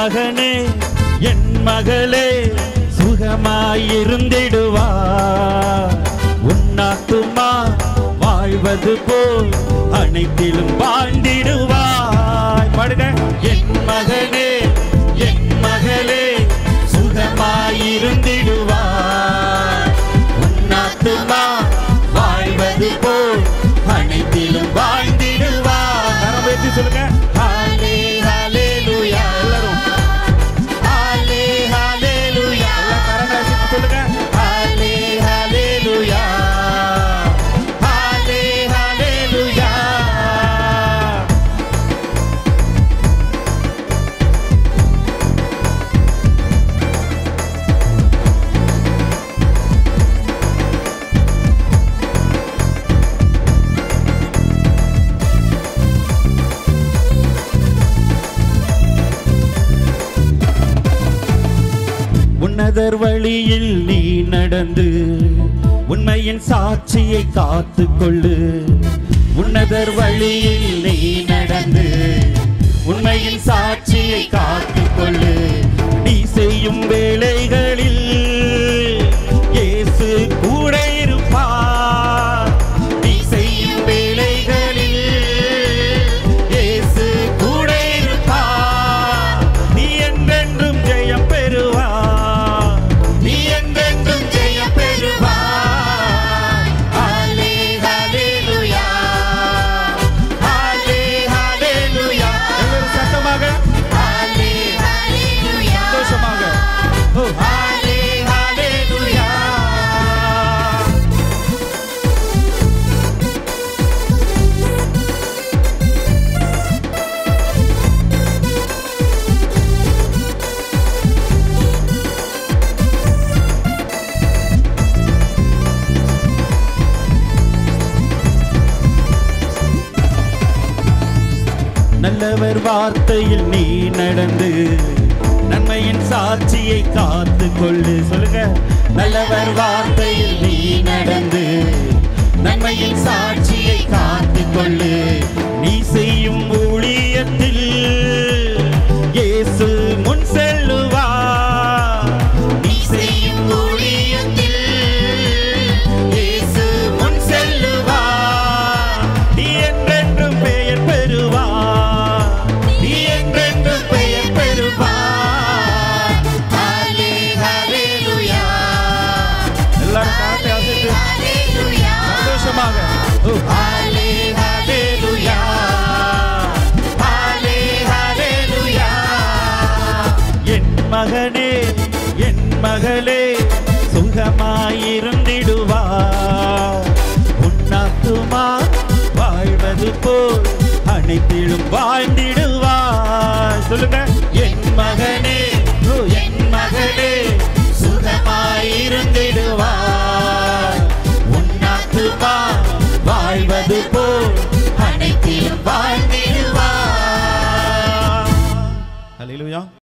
மகனே என் மகளே சுகமாயிருந்திடுவார் உன்னாத்துமா வாழ்வது போல் அனைத்திலும் வாழ்ந்திடுவாய் பாடுங்க என் மகனே என் மகளே சுகமாயிருந்திடுவார் உன்னாத்துமா வாழ்வது போல் அனைத்திலும் வாழ்ந்திடுவார் கரம் வைத்து சொல்லுங்க ஹாலே ஹalleluya எல்லாரும் ஹாலே ஹalleluya எல்லாம் கரங்களை அசைத்து சொல்லுங்க ஹாலே ஹalleluya ஹாலே ஹalleluya உன்னதர் வழியில் நீ நடந்து உண்மையின் சாட்சியை காத்து கொள்ளு உன்னதர் வழியில் நீ நடந்து உண்மையின் சாட்சியை காத்து கொள்ளு நீ செய்யும் வேலைகளில் இயேசு கூட இருப்பார் நீ செய்யும் வேலைகளில் இயேசு கூட இருப்பார் நீ என்றென்றும் ஜெயம் பெறுவார் நீ என்றென்றும் ஜெயம் பெறுவார் ஹalலே ஹalleluya ஹalலே ஹalleluya எல்லாரும் சத்தமாக ஹalலே சந்தோஷமாக ஓ ஹalலே ஹalleluya நல்லவர் வார்த்தையில் நீ நடந்து நன்மையின் சாட்சியை காத்து கொள்ளு சொல்லுங்க நல்லவர் வார்த்தையில் நீ நடந்து நன்மையின் சாட்சியை காத்து கொள்ளு நீ செய்யும் ஊழியத்தில் இயேசு முன் செல்லுவார் நீ செய்யும் ஊழியத்தில் இயேசு முன் செல்லுவார் நீ என்றென்றும் பெயர் பெறுவார் நீ என்றென்றும் பெயர் பெறுவார் ஹalலே ஹalleluya எல்லாரும் கரத்தை அசைத்து சந்தோஷமாக ஓ ஹalலே ஹalleluya ஹalலே ஹalleluya என் மகனே என் மகளே சுகமாயிருந்திடுவார் உன்னாத்துமா வாழ்வது போல் அனைத்திலும் வாழ்ந்திடுவார் சொல்லுங்க என் மகனே ஓ என் மகளே சுகமாயிருந்திடுவார் உன்னாத்துமா வாழ்வது போல் அனைத்திலும் வாழ்ந்திடுவார் ஹalleluya